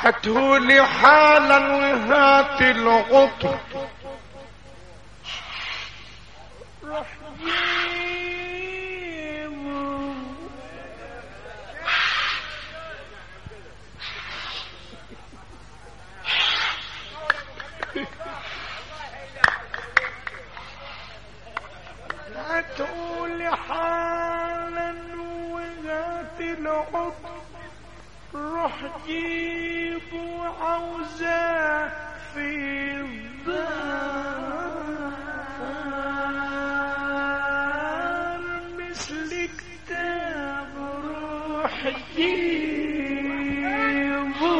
هاتهولي حالا وهات العطر روح جيبه لا تقول حالا وذات العطر روح جيب وعوزاه في الدار مثل كتاب روح جيبه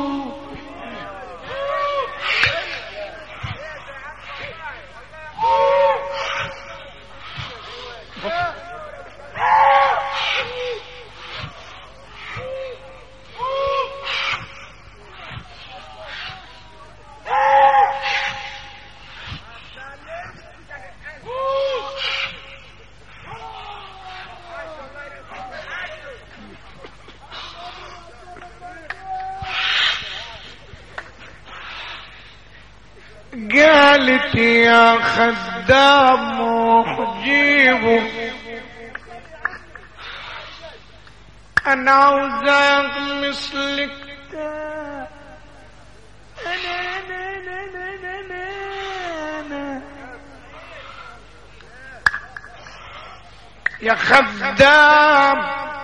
قالت يا خدام وحجيبه انا عاوزاك مثلك تا- أنا أنا أنا أنا أنا أنا. يا خدام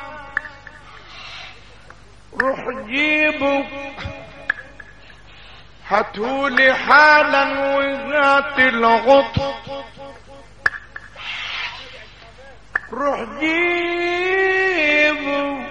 روح جيبه هاتولي حالا وذات الغط روح جيبه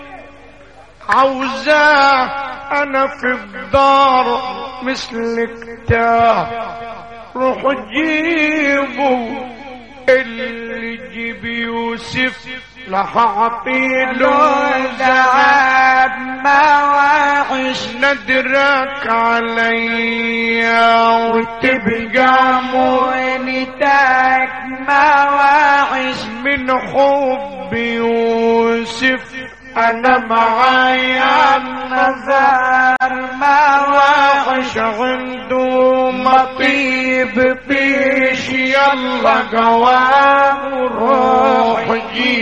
عاوزاه انا في الدار مثل كتاب روح جيبه اللي جيب يوسف راح اعطيله ذهب مواحش ندرك عليا وتبقى وانتك مواحش من حب يوسف انا معايا نظر مواحش وحش عنده مطيب طيش يلا قوام روح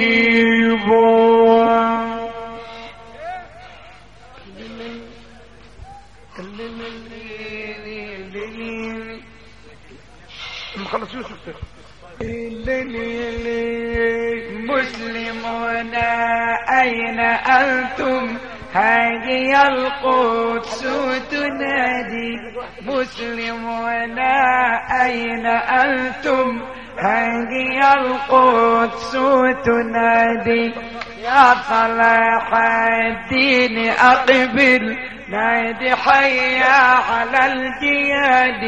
جيبه مخلص يوسف مسلمون أين أنتم هذه القدس تنادي مسلمون أين أنتم هذه القدس تنادي يا صلاح الدين أقبل نادي حيا على الجياد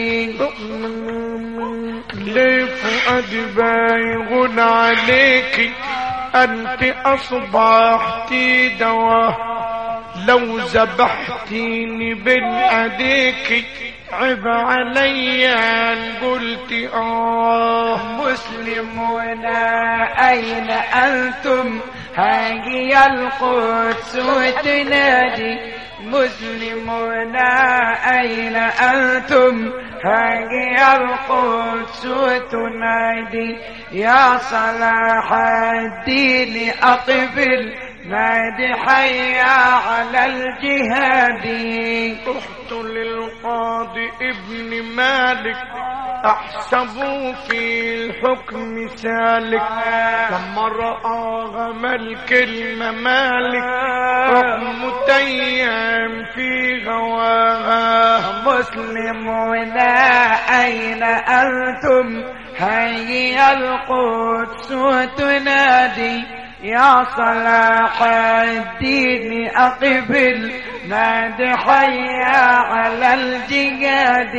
ليه فؤاد بايغ عليك انت اصبحت دواء لو ذبحتيني بين ايديك عيب عليا ان قلت اه مسلمون أين أنتم هاجي القدس تنادي مسلمون أين أنتم هاجي القدس تنادي يا صلاح الدين أقبل نادي حيا على الجهاد رحت للقاضي ابن مالك احسبه في الحكم سالك لما رأى ملك الممالك راح متيم في غواها مسلمون أين أنتم هيا القدس تنادي يا صلاح الدين أقبل نادي حيا على الجهاد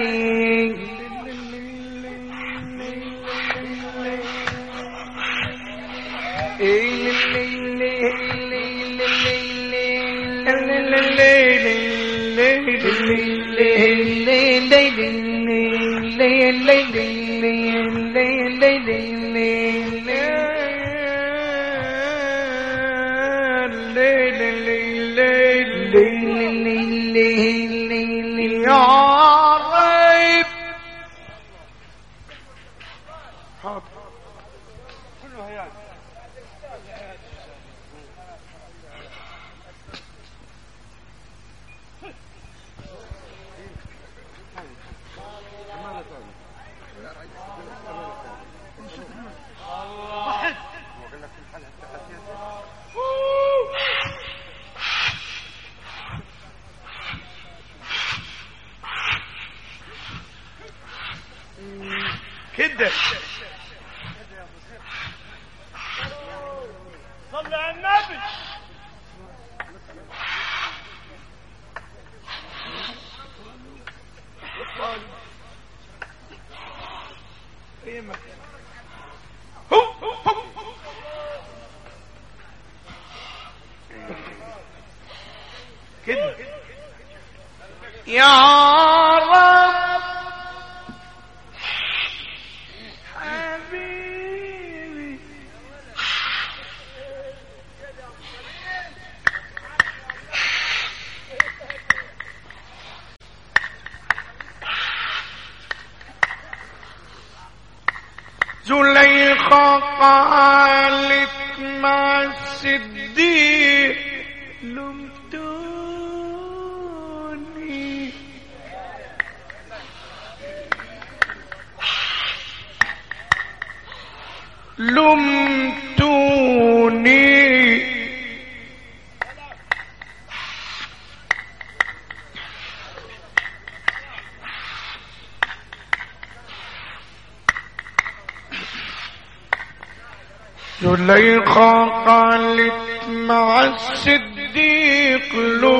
الليل الليل الليل كده صلي على النبي هو هو كده يا رب حبيبي زليخة قالت مع الصديق لمتوني لمتوني زليخة قالت مع الصديق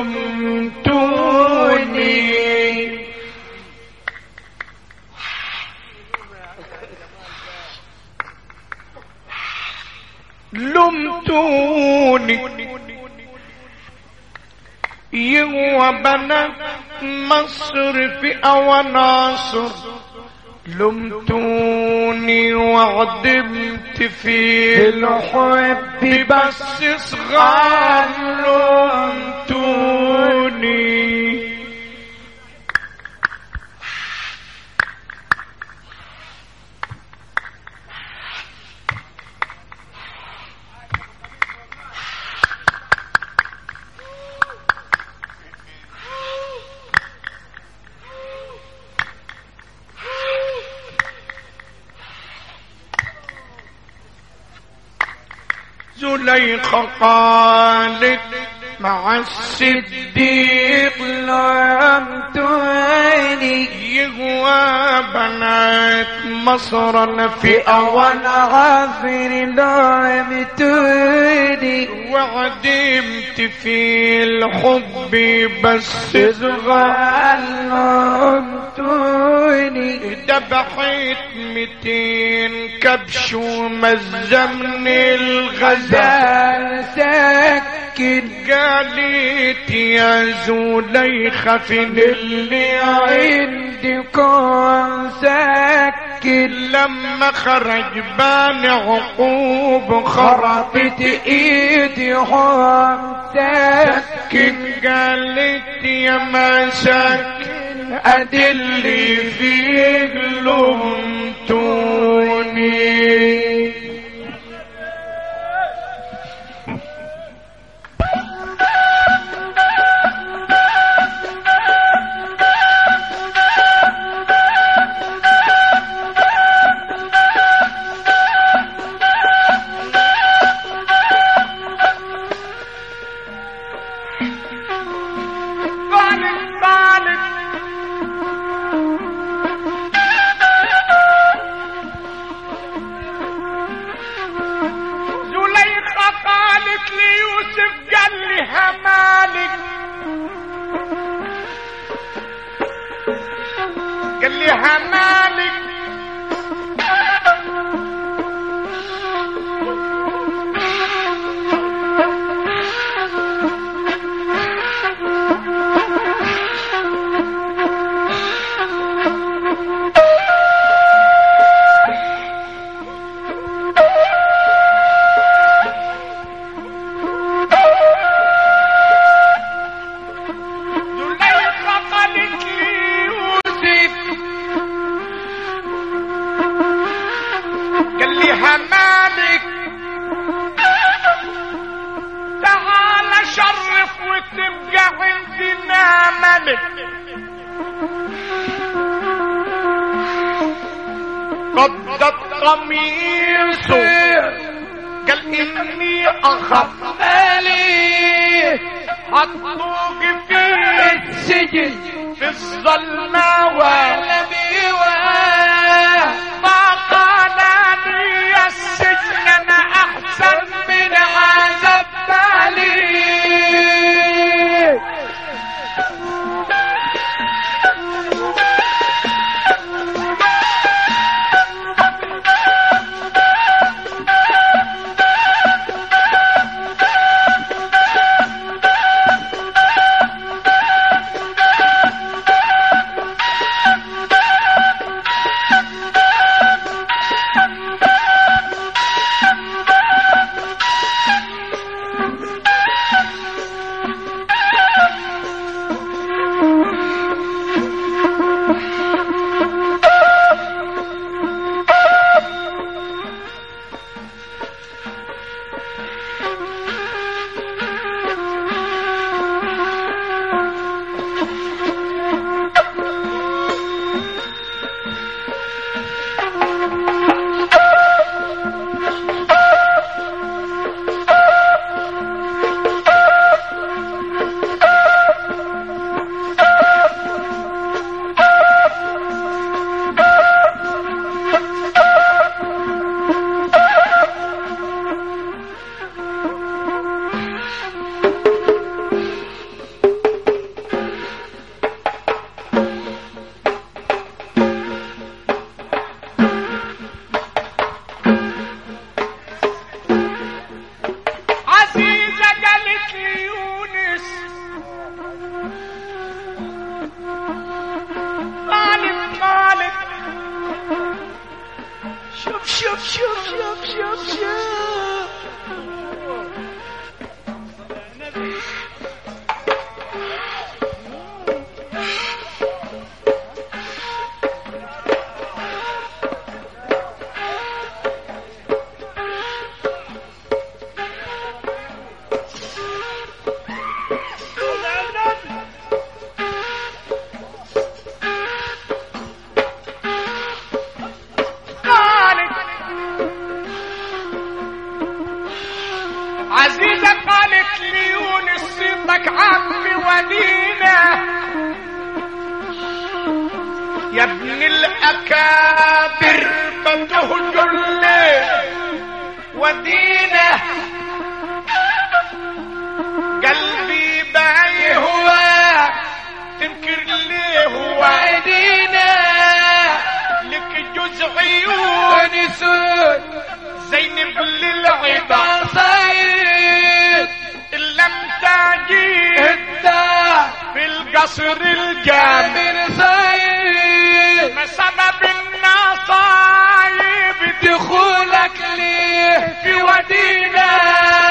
لمتوني لمتوني يهوى بنات مصر في وناصر لمتوني وعدمت في الحب بس صغار لمتوني زليخة قالت مع الصديق لم تهني يهوى بنات مصر في أول عافر لم توني وعدمت في الحب بس صغار لم توني ذبحت ميتين كبش ومزمني الغزال زال سكن قالت يا زليخة فين اللي عندكم سكن لما خرج بان عقوب خرطت خرطت ايدي حم سكن كن قالت يا مساكن أدلي فيه لمتوني قالت قالت زليخة قالت ليوسف قال لي همالك قال لي همالك زليخة قالت لي يوسف قال لي همالك تعال شرف وتبقى عندنا ملك قدت قميصه قال اني اخاف مالي حطوك في السجن في الظلمة ولم يواه ما الشام قالت عزيزة قالت لي يونس صيتك عمي ودينا يا ابن الأكابر فتهجر ليه ودينا قلبي باي هو تنكر ليه هو وعدينا لك جزء عيون ونسون زينب للعبا عصير إن لم تجي انت في القصر الجامع من صير ما سبب النصايب دخولك لي في ودينا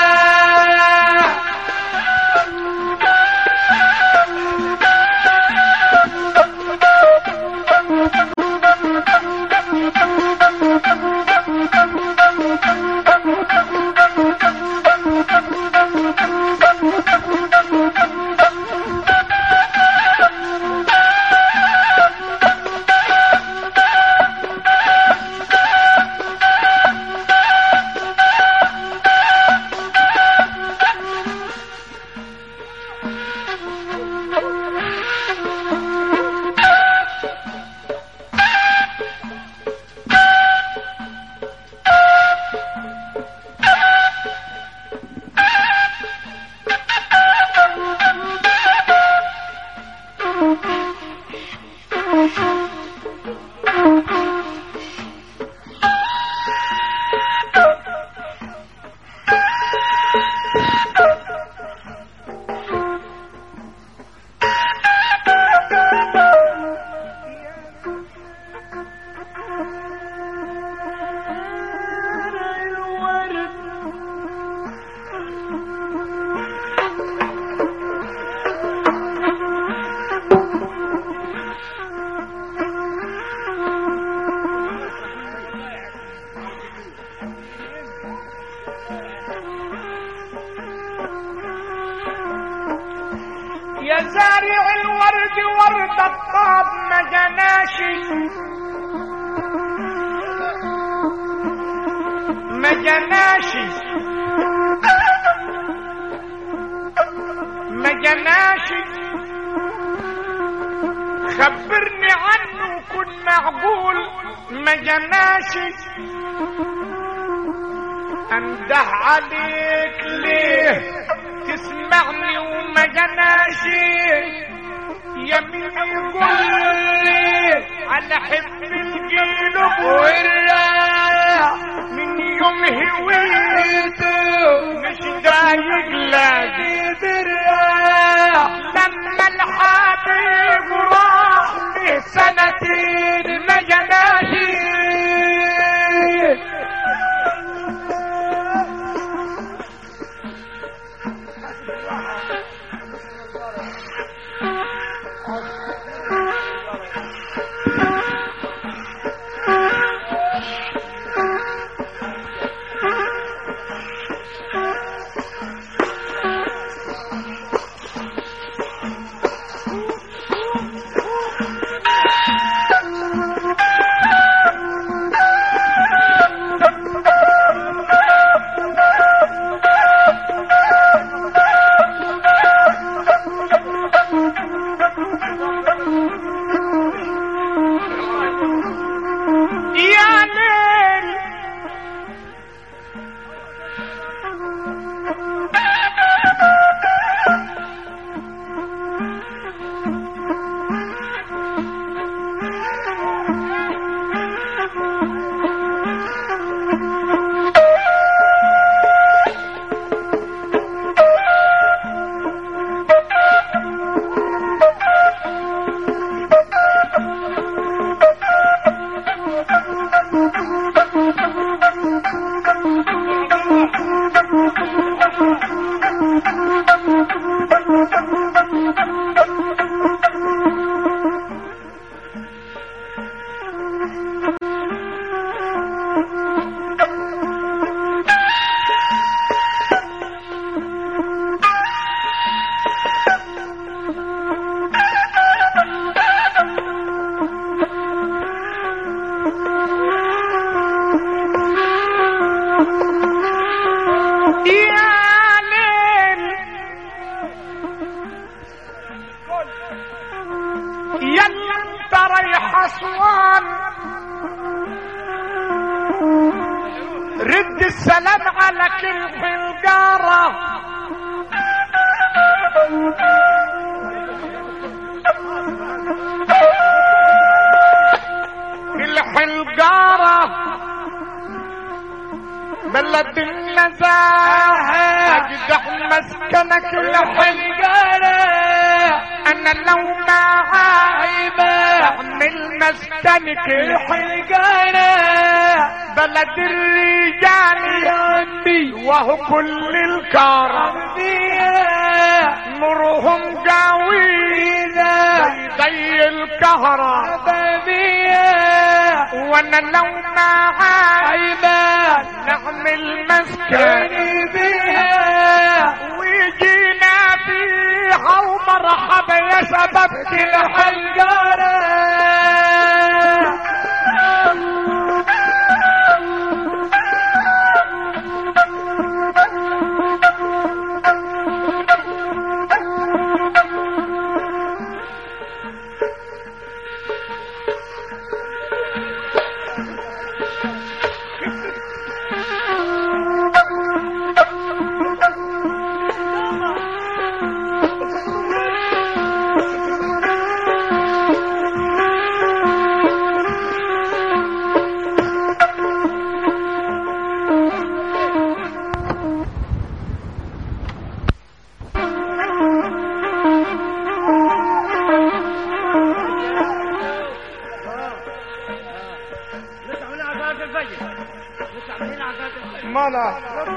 يا زارع الورد ورد الطاب ما جناشي ما جناشي ما جناشي خبرني عنه كن معقول ما جناشي انده عليك ليه تسمعني وما جناشي يمين يقول لي على حب القلب والراح من يوم هويته مش دايق لاقي بالراح لما الحبيب راح في سنتين ما جناشي يلا انت رايح اسوان رد السلام على كل حلقارة الحلقارة بلد النزاهة اجدح مسكنك الحلقارة انا لو ما عايبة اعمل مسكنك الحلقارة بلد الرجال يا عمي وهو كل الكرم نورهم قوي زي الكهرباء وانا لو ما عايبة نعمل مسكن بيها ويجينا فيها ومرحبا يا شباب الحجارة مالا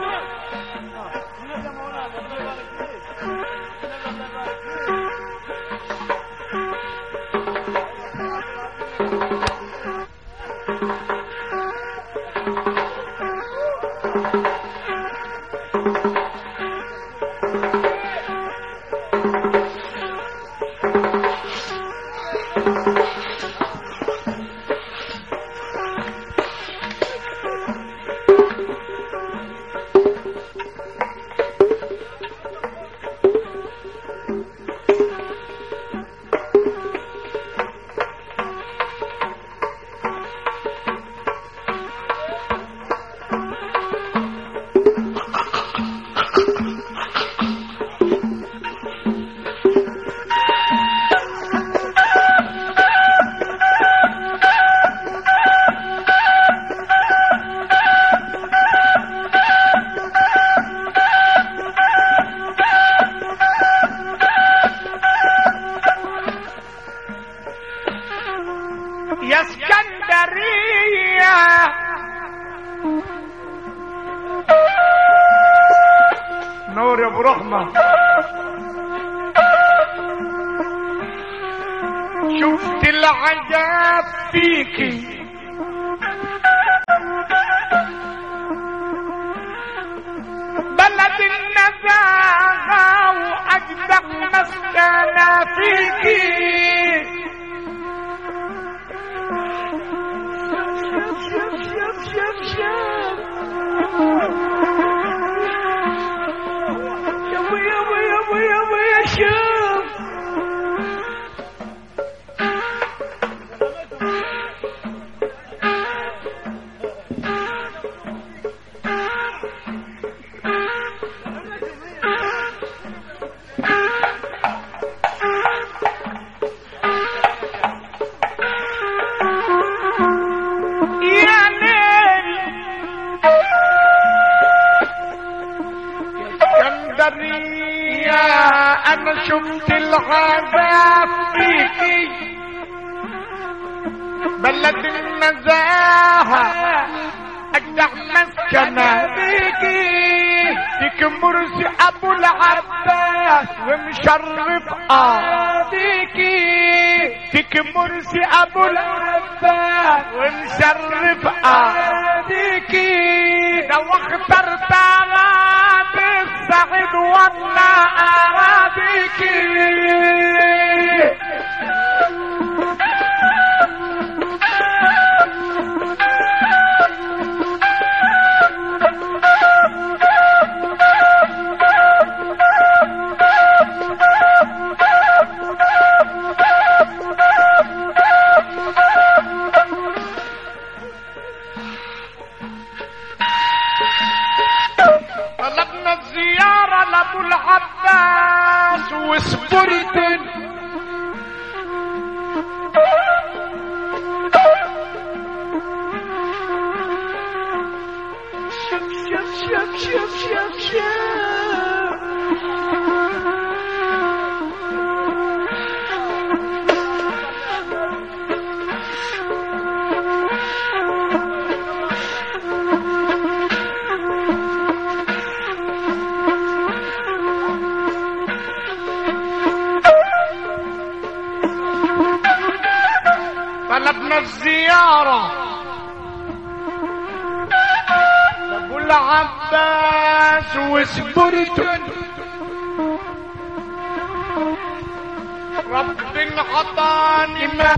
يا اسكندرية نور يا ابو رحمة شفت العجاب فيكي بلد النزاهة وأجدع مسكنة فيكي يا ليل اسكندرية انا شفت العذاب فيكي بلد النزاهة اجدع مسكنة فيكي فيك مرسي ابو العباس ومشرف قاضيكي فيك مرسي ابو العباس ومشرف قاضيكي لو اخترت اراضي السعيد والله اراضيكي وصبرت شف شف شف شف شف شف طلبنا الزيارة أبو العباس وصبرت رب عطاني ما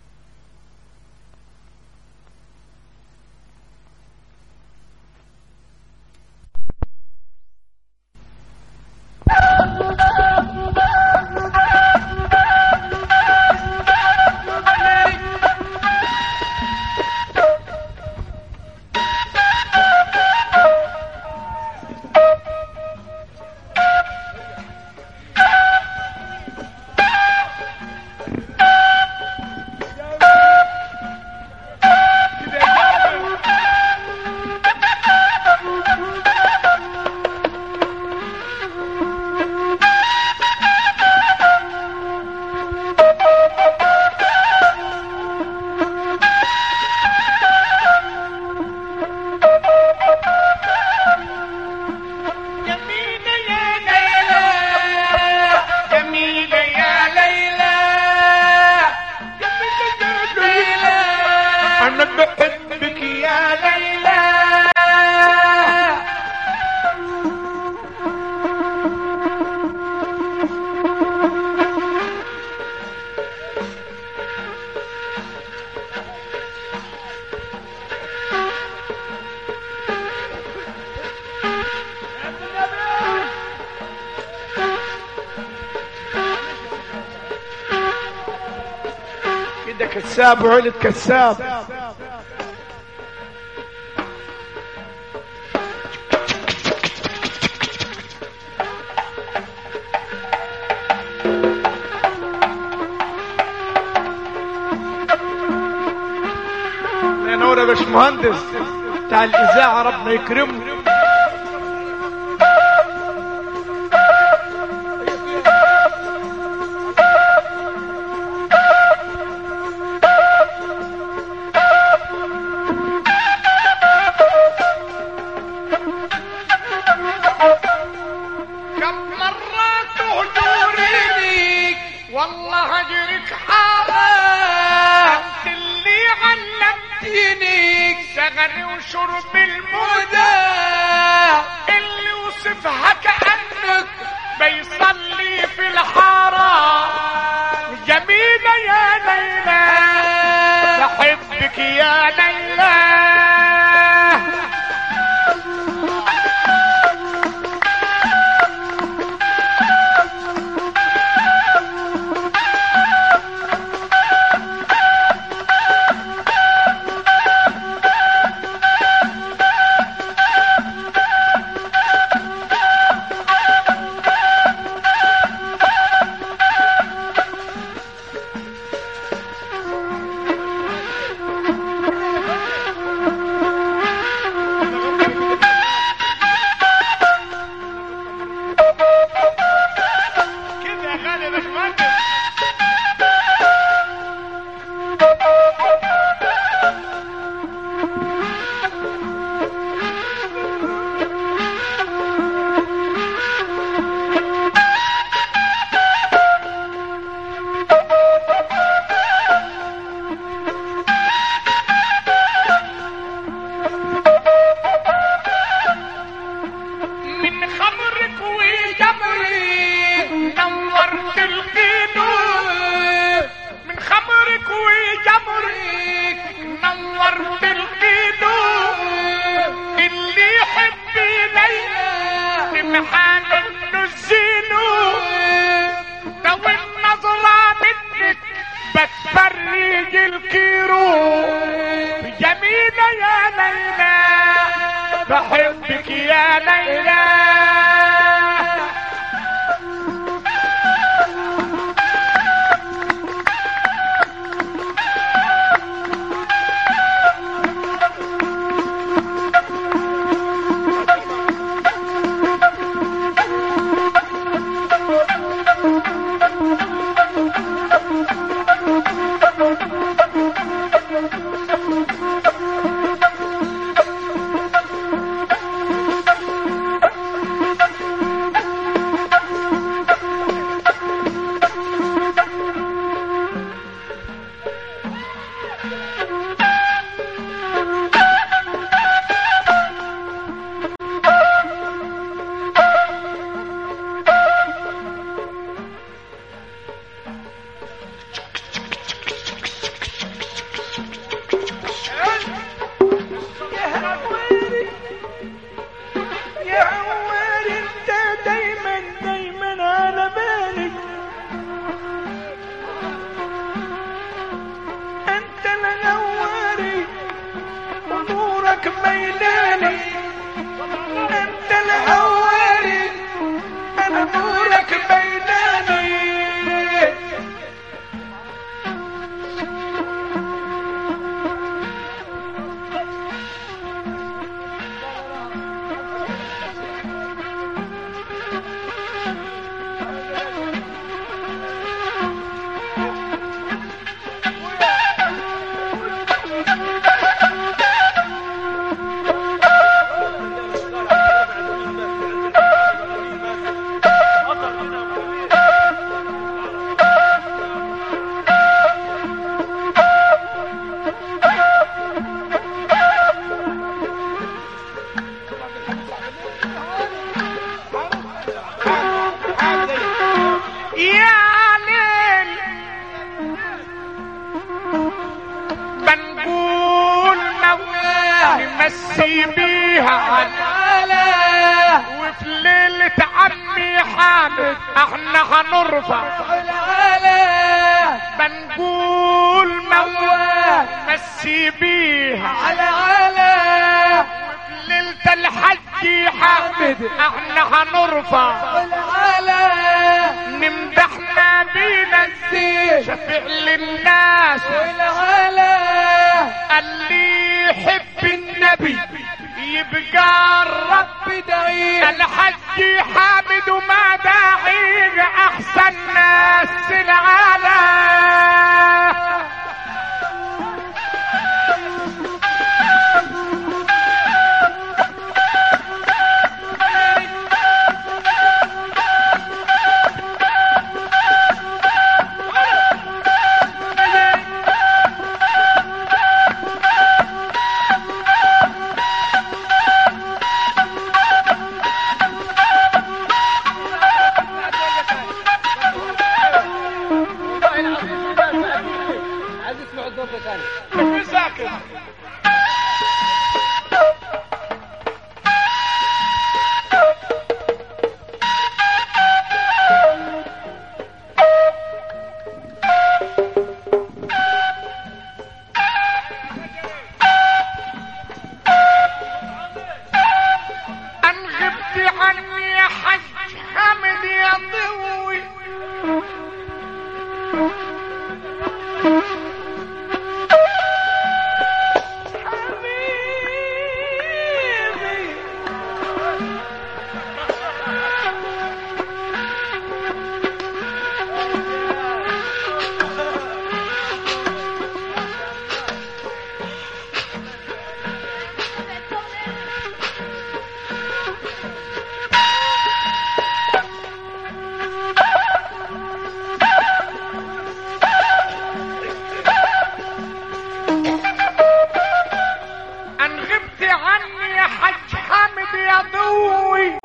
جميلة يا ليلى جميلة يا ليلى جميلة يا ليلى أنا بحبك يا ليلى كده كساب وعلة كساب يا نور يا باشمهندس بتاع الاذاعه ربنا يكرمه كم مرات هجوريني والله هجرك حرام انت اللي علمتيني سغري وشرب المدى اللي وصفها كأنك بيصلي في الحرام جميلة يا ليلى بحبك يا ليلى كده يا غالي يا باشمهندس من خمرك وجمرك نورت القلوب من خمرك وجمرك نورت القلوب اللي يحب ليلى بمحال النزلوب لو النظرة منك بتفرج الكروب جميلة يا ليلى بحبك يا ليلى يا ليل بنقول مولاي نمسي بيها على وفي ليلة عمي حامد احنا هنرفع بنقول موال مسي بيها على على ليلة الحج حامد احنا هنرفع نمدحنا بينا الزين شفيع للناس اللي يحب النبي يبقى الرب دعيه الحج حامد وما داعي احسن ناس العالم عايز اسمع الدور ده ثاني في ساكت ان غبت عني يا حج حمد يا ضوي حبيبي ان غبت عني يا حج حامد يا ضوي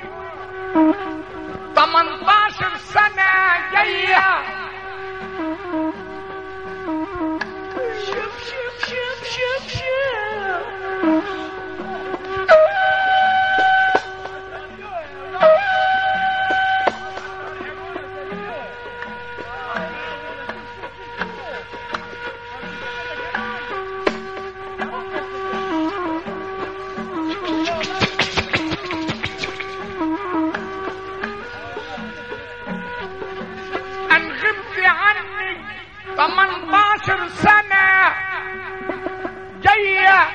18 سنة جاية شوف شوف شوف شوف شوف ان غبت عني 18 سنة جاية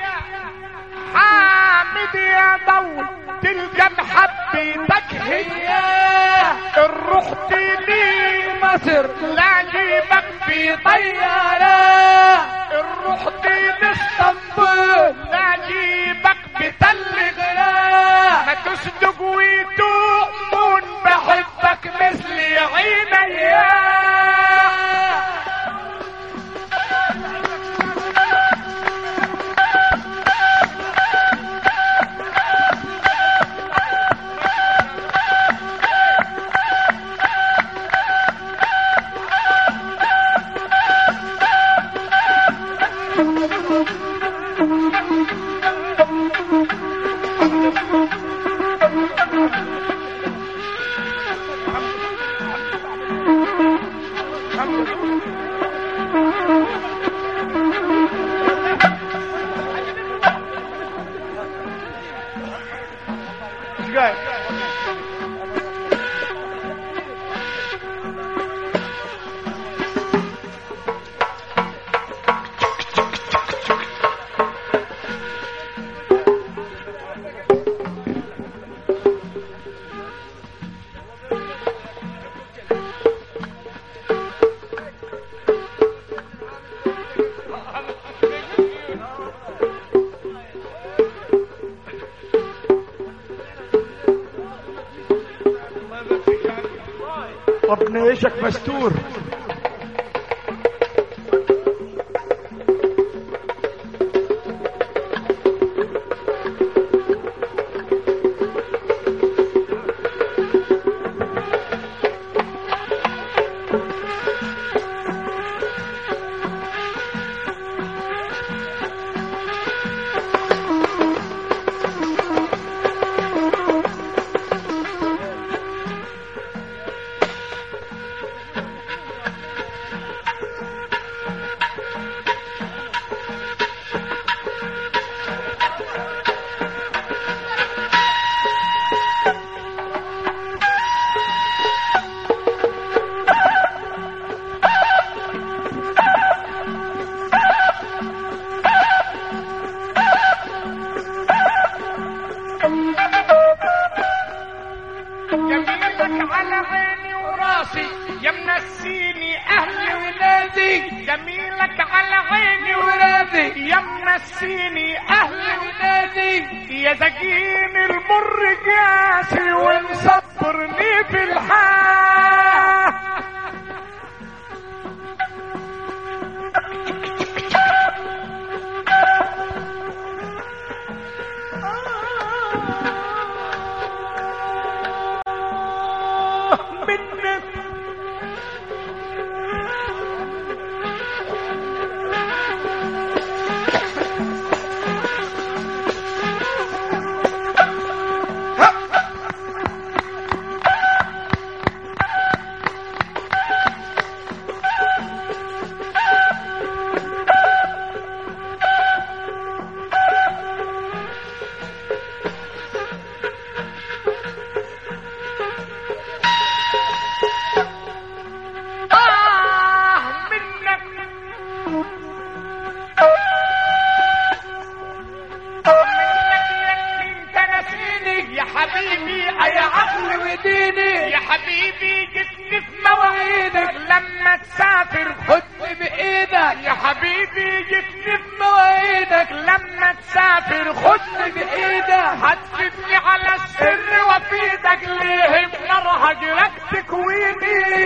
حامد يا ضو تلقى محبتك هي الرحت لي مصر لا جيبك في طيارة الرحت لاسطنبول لا جيبك بتل غلا ما تصدق وتؤمن بحبك مثل عينيا مش قايل ربنا يعيشك مستور جميلك على عيني وراسي يا منسيني اهلي ولادي جميلك على عيني وراسي يا منسيني اهلي ولادي يا زكين المر قاسي ومصبرني في الحال منك آه منك منك يلي انت نسيني يا حبيبي يا عقل وديني يا حبيبي جتني في مواعيدك لما تسافر خدني بايدك يا حبيبي جتني في مواعيدك لما تسافر خدني بايدك هتفيدني على السر وافيدك ليه بنار هجرك تكويني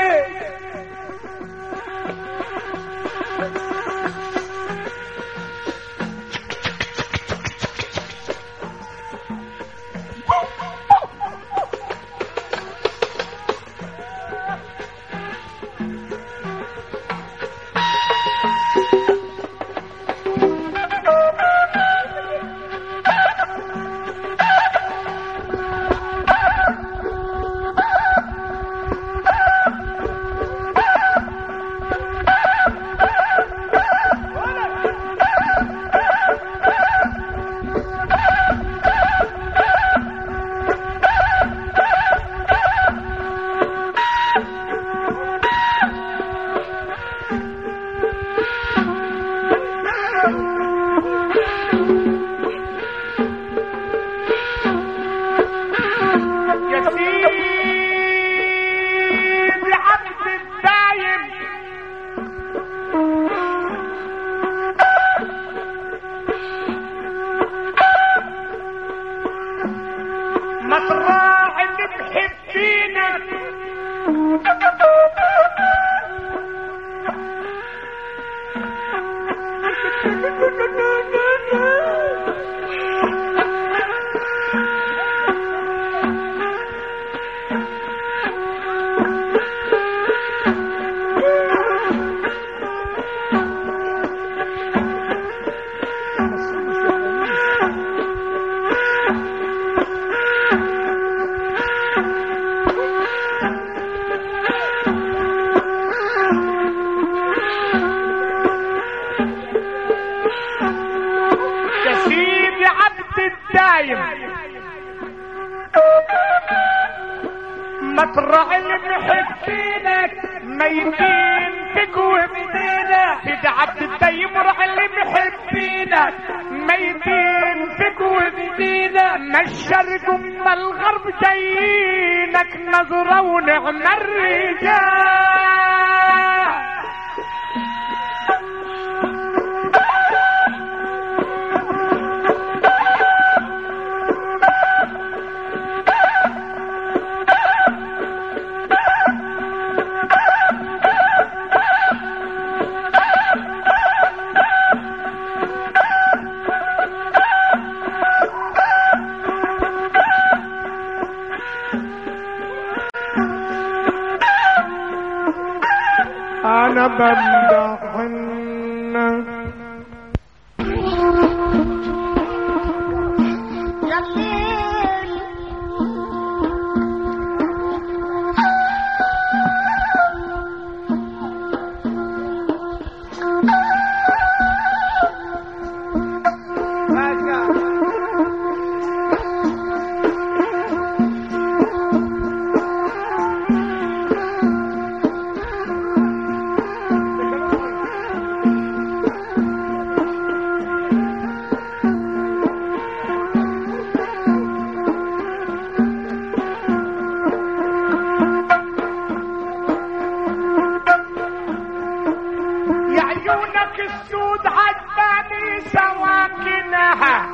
يا سيدي عبد الدايم مطراح اللي بحبينك يا سيدي عبد الدايم مطرع المحبينك ميتين تقوى بدينا سيدي عبد الدايم رح اللي محبينك ميتين تقوى بدينا ما الشرق وما الغرب جايينك نظرة ونعم الرجال انا بمدح الناس يا عيونك السود عجباني سواكنها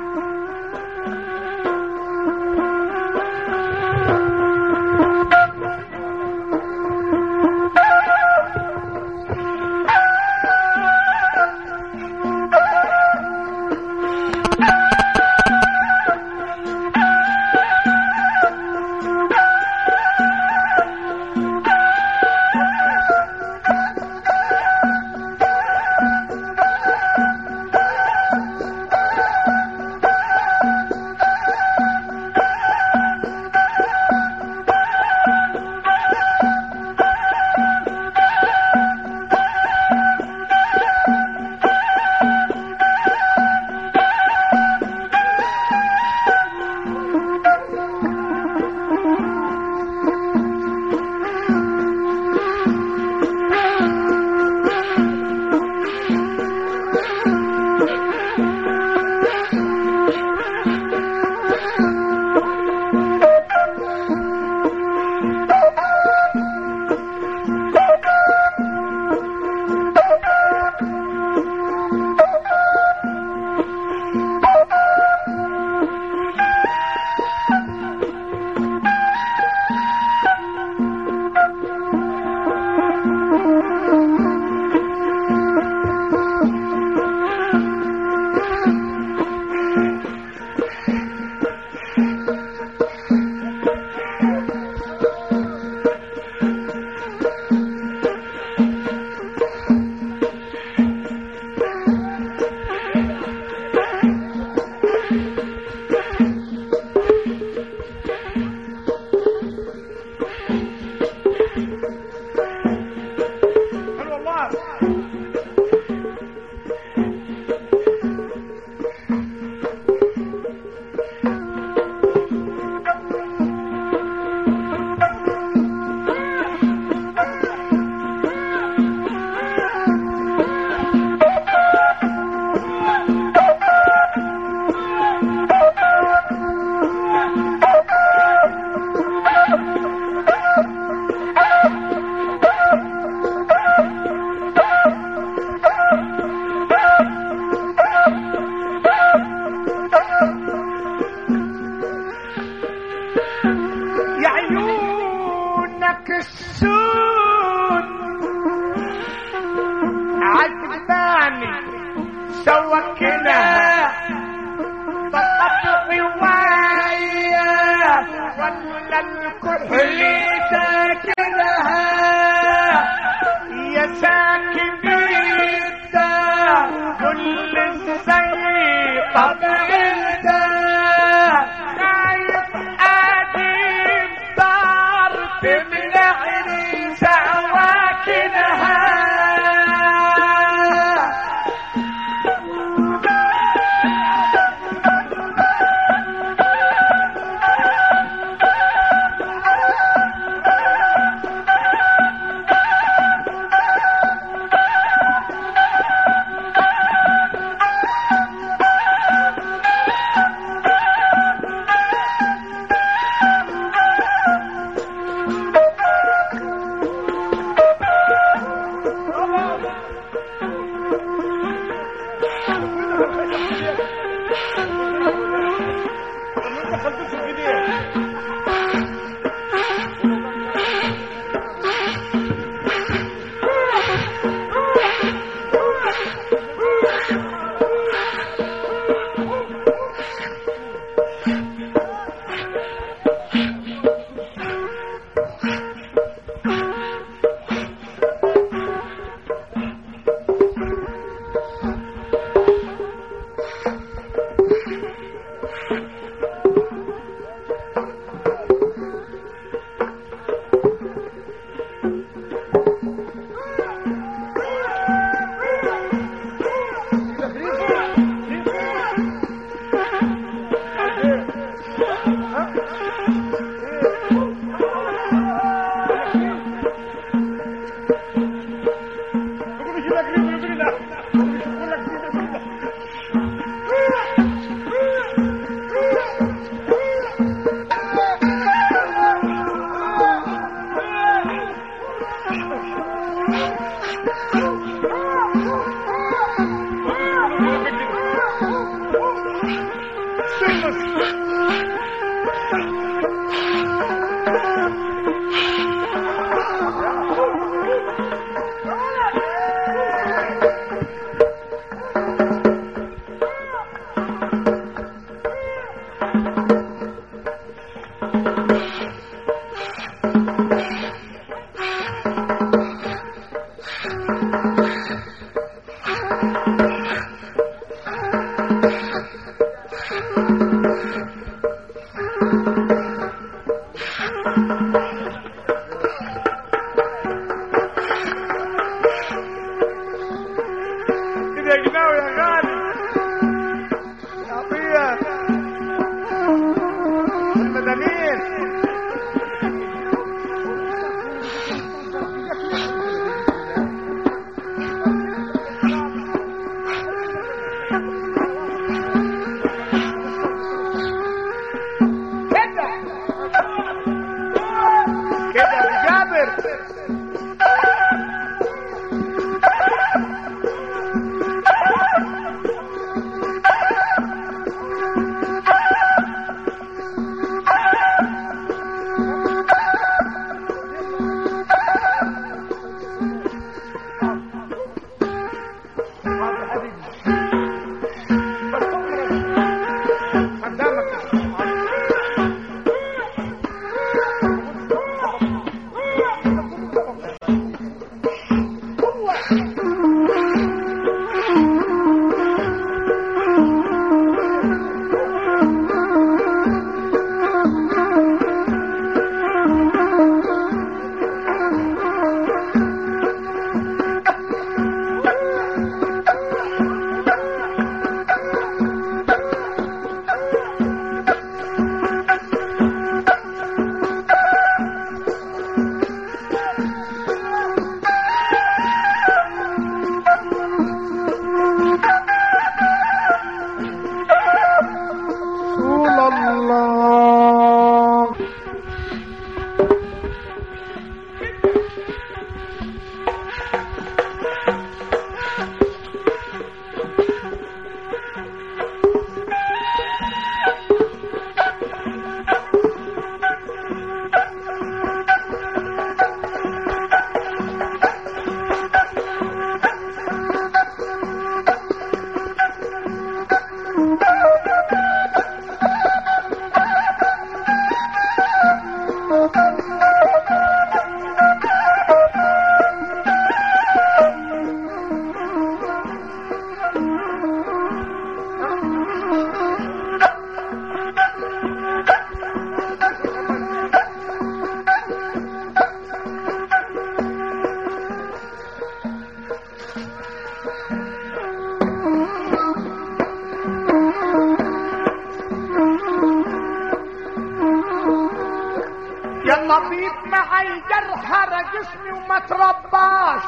حلو والله يا عيونك السود عجباني سوكنا بطبق ويا ولا الكحل ساكنها يا ساكن الدار كل الزي طبع الدار خايف اديم دار تمنعني سواكنها كده يا جناوي يا غالي يا عطية المدامين كده كده يا جابر رسول الله يا طبيب معي جرح هرى جسمي وما ترباش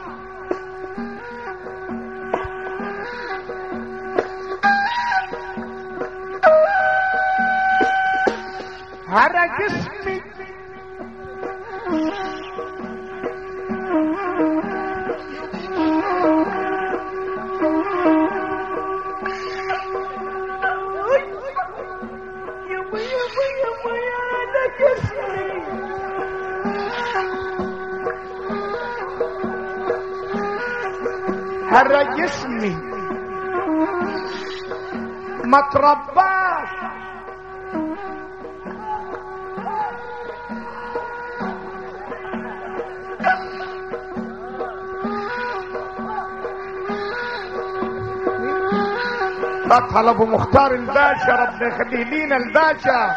هرى جسمي يبا يبا يبا يا هذا جسمي هرى جسمي ما ترباش فتحة لابو مختار الباشا ربنا يخليه لينا الباشا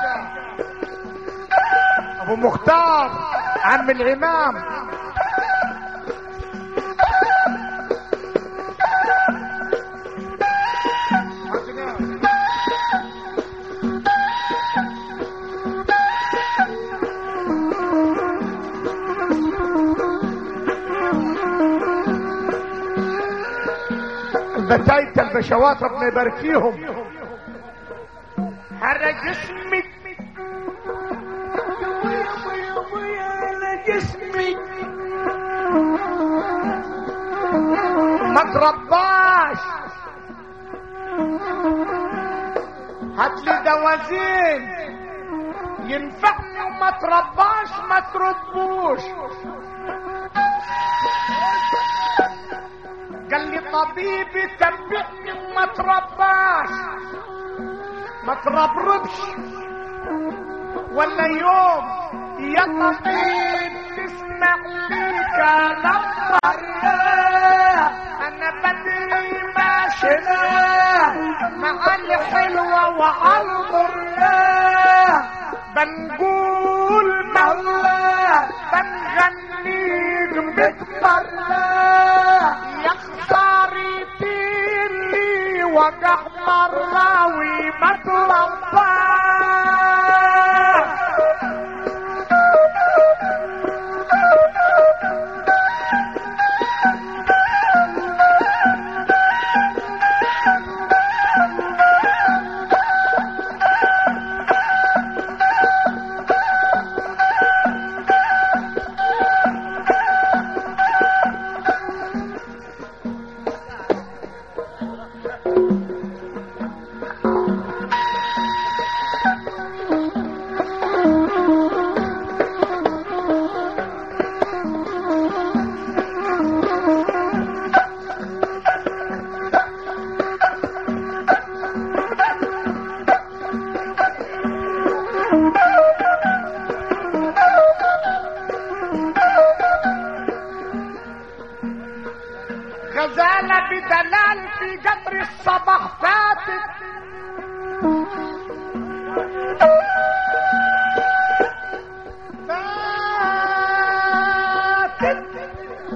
ابو مختار عم الامام البتايت البشوات ربنا يبارك فيهم هرى جسمي يا جسمي ترباش هاتلي دوازين ينفعني وما ترباش ما تربوش قال لي طبيبي تبعني وما ترباش ما تربربش ولا يوم يا طبيب تسمع لي كلام مرة انا بدري ما شنا مع الحلوة وعلى المرة بنقول مولا بنغنيك بتمرة يا خسارتي اللي وقع مرة وما تربى غزالة بدلال في قطر الصباح فاتت فاتت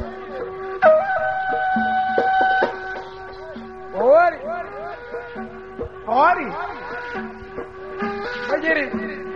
وري هوري مجري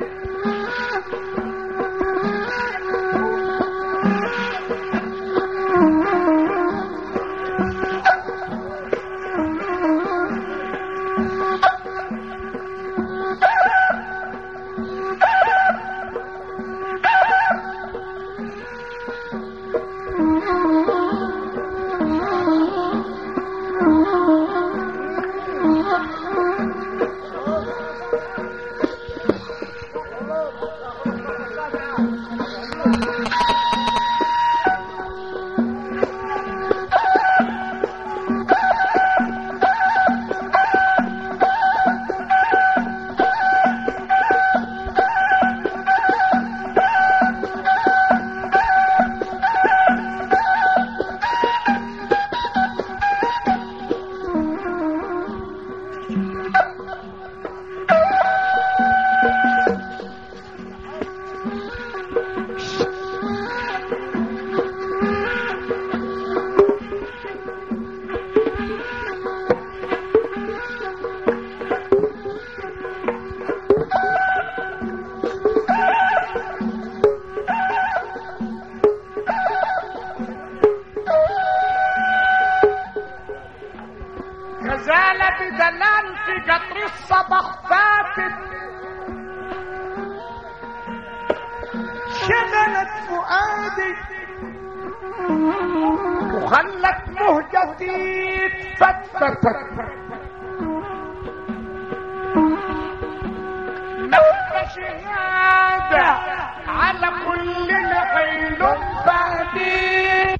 غزالة بدلال في قطر الصباح فاتت شغلت فؤادي وخلت مهجتي تفتتت نفس شهادة على كل العلوم بعدين